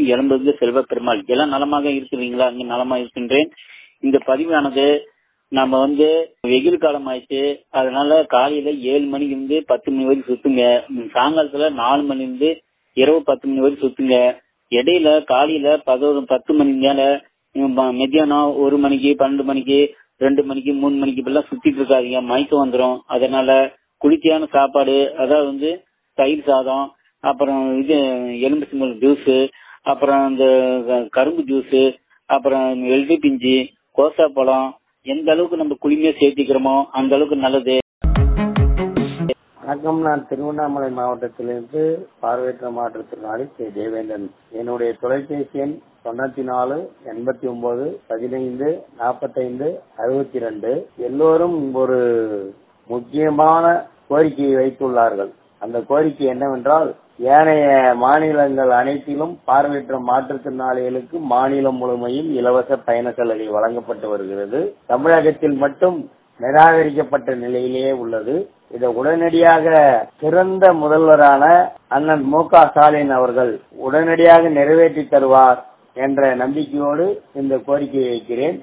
எலும்புக்கு செல்வ பெருமாள் எல்லாம் நலமாக இருக்கிறீங்களா அங்க நலமா இருக்கின்றேன் இந்த பதிவானது நம்ம வந்து வெயில் காலம் ஆயிடுச்சு அதனால காலையில ஏழு மணிக்கு இருந்து பத்து மணி வரைக்கும் சுத்துங்க சாயங்காலத்துல நாலு மணி இருந்து இரவு பத்து மணி வரைக்கும் சுத்துங்க இடையில காலையில பதினோரு பத்து மணி மேல உம், ம- மத்தியானம் ஒரு மணிக்கு பன்னெண்டு மணிக்கு ரெண்டு மணிக்கு மூணு மணிக்கு இப்பெல்லாம் சுத்திட்டு இருக்காதீங்க மயக்கம் வந்துடும் அதனால குளிர்ச்சியான சாப்பாடு அதாவது வந்து தயிர் சாதம் அப்புறம் இது எலும்பு சிம்பல் ஜூஸ் அப்புறம் இந்த க- கரும்பு ஜூஸ் அப்புறம் எல்டி பிஞ்சு கோசா பழம் எந்த அளவுக்கு நம்ம குளிமையா சேர்த்திக்கிறோமோ அந்த அளவுக்கு நல்லது வணக்கம் நான் திருவண்ணாமலை மாவட்டத்திலிருந்து பார்வையற்ற மாற்றுத்திறனாளி கே தேவேந்திரன் என்னுடைய தொலைபேசி எண் தொண்ணூத்தி நாலு எண்பத்தி ஒன்பது பதினைந்து நாற்பத்தைந்து அறுபத்தி ரெண்டு எல்லோரும் ஒரு முக்கியமான கோரிக்கையை வைத்துள்ளார்கள் அந்த கோரிக்கை என்னவென்றால் ஏனைய மாநிலங்கள் அனைத்திலும் பார்வையற்ற மாற்றுத்திறனாளிகளுக்கு மாநிலம் முழுமையும் இலவச பயண சலுகை வழங்கப்பட்டு வருகிறது தமிழகத்தில் மட்டும் நிராகரிக்கப்பட்ட நிலையிலேயே உள்ளது இதை உடனடியாக சிறந்த முதல்வரான அண்ணன் மு க ஸ்டாலின் அவர்கள் உடனடியாக நிறைவேற்றி தருவார் என்ற நம்பிக்கையோடு இந்த கோரிக்கையை வைக்கிறேன்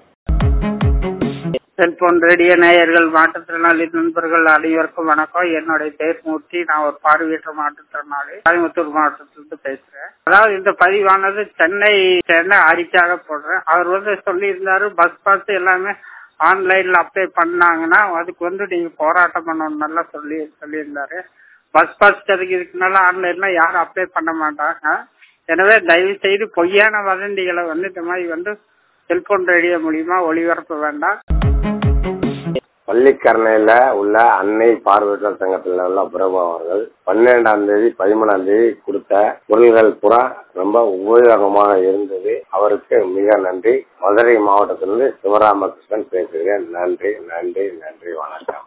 செல்போன் ரேடியோ நேயர்கள் மாற்றுத்திறனாளி நண்பர்கள் அனைவருக்கும் வணக்கம் என்னுடைய பேர் மூர்த்தி நான் ஒரு பார்வையற்ற மாற்றுத்திறனாளி கோயம்புத்தூர் மாவட்டத்திலிருந்து பேசுறேன் அதாவது இந்த பதிவானது சென்னை சேர்ந்த ஆரிக்காக போடுறேன் அவர் வந்து சொல்லியிருந்தாரு பஸ் பாஸ் எல்லாமே ஆன்லைன்ல அப்ளை பண்ணாங்கன்னா அதுக்கு வந்து நீங்க போராட்டம் பண்ணணும் நல்லா சொல்லி சொல்லியிருந்தாரு பஸ் பாஸ் கிடைக்கிறதுக்குனால ஆன்லைன்ல யாரும் அப்ளை பண்ண மாட்டாங்க எனவே தயவு செய்து பொய்யான வதந்திகளை வந்து இந்த மாதிரி வந்து செல்போன் ரேடியோ மூலியமா ஒளிபரப்ப வேண்டாம் பள்ளிக்கரணையில உள்ள அன்னை பார்வையற்றோர் சங்கத்தில் உள்ள பிரபு அவர்கள் பன்னிரெண்டாம் தேதி பதிமூணாம் தேதி கொடுத்த பொருள்கள் புறா ரொம்ப உபயோகமாக இருந்தது அவருக்கு மிக நன்றி மதுரை மாவட்டத்திலிருந்து சிவராமகிருஷ்ணன் பேசுகிறேன் நன்றி நன்றி நன்றி வணக்கம்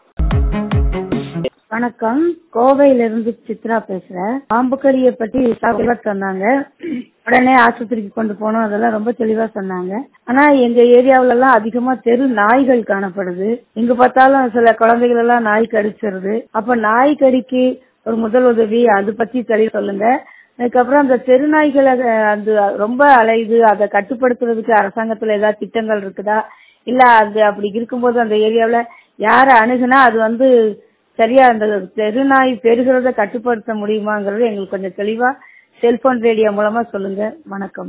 வணக்கம் கோவையில இருந்து சித்ரா பேசுறேன் பாம்பு கடியை பத்தி தெளிவா சொன்னாங்க உடனே ஆஸ்பத்திரிக்கு கொண்டு போனோம் அதெல்லாம் ரொம்ப தெளிவா சொன்னாங்க ஆனா எங்க ஏரியாவுல எல்லாம் அதிகமா தெரு நாய்கள் காணப்படுது எங்க பார்த்தாலும் சில குழந்தைகள் எல்லாம் நாய் கடிச்சிருது அப்ப நாய் கடிக்கு ஒரு முதல் உதவி அது பத்தி தெளிவு சொல்லுங்க அதுக்கப்புறம் அந்த தெரு நாய்களை அஹ், அந்த ரொம்ப அலையுது அதை கட்டுப்படுத்துறதுக்கு அரசாங்கத்துல ஏதாவது திட்டங்கள் இருக்குதா இல்ல அது அப்படி இருக்கும்போது அந்த ஏரியாவுல யார அணுகுனா அது வந்து சரியா அந்த தெருநாய் பெருகிறத கட்டுப்படுத்த முடியுமாங்கிறது எங்களுக்கு கொஞ்சம் தெளிவா செல்போன் ரேடியோ மூலமா சொல்லுங்க வணக்கம்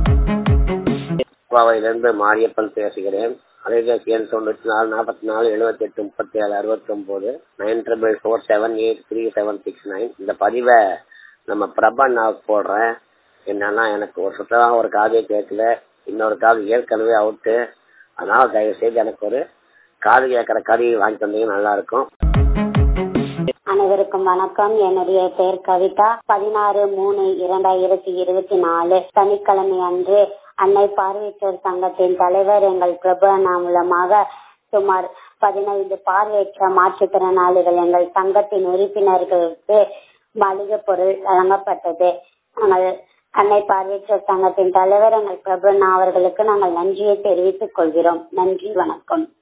கோவையிலிருந்து மாரியப்பன் பேசுகிறேன் அலைபேசி எண் தொண்ணூற்றி நாலு நாற்பத்தி நாலு எழுபத்தி எட்டு முப்பத்தி ஏழு அறுபத்தி ஒன்பது nine triple four seven eight three seven six nine இந்த பதிவை நம்ம பிரபன்னாவுக்கு போடுறேன் என்னன்னா எனக்கு ஒரு சுத்தமாக ஒரு காதே கேட்கல இன்னொரு காது ஏற்கனவே அவுட்டு அதனால தயவு செய்து எனக்கு ஒரு காது கேட்கற கறி வாங்கி தந்தீங்கன்னா நல்லா இருக்கும் அனைவருக்கும் வணக்கம் என்னுடைய பெயர் கவிதா பதினாறு மூணு இரண்டாயிரத்தி இருபத்தி நாலு சனிக்கிழமை அன்று அன்னை பார்வையற்றோர் சங்கத்தின் தலைவர் எங்கள் பிரபு அண்ணா மூலமாக சுமார் பதினைந்து பார்வையற்ற மாற்றுத்திறனாளிகள் எங்கள் சங்கத்தின் உறுப்பினர்களுக்கு மளிகை பொருள் வழங்கப்பட்டது நாங்கள் அன்னை பார்வையற்றோர் சங்கத்தின் தலைவர் எங்கள் பிரபு அண்ணா அவர்களுக்கு நாங்கள் நன்றியை தெரிவித்துக் கொள்கிறோம் நன்றி வணக்கம்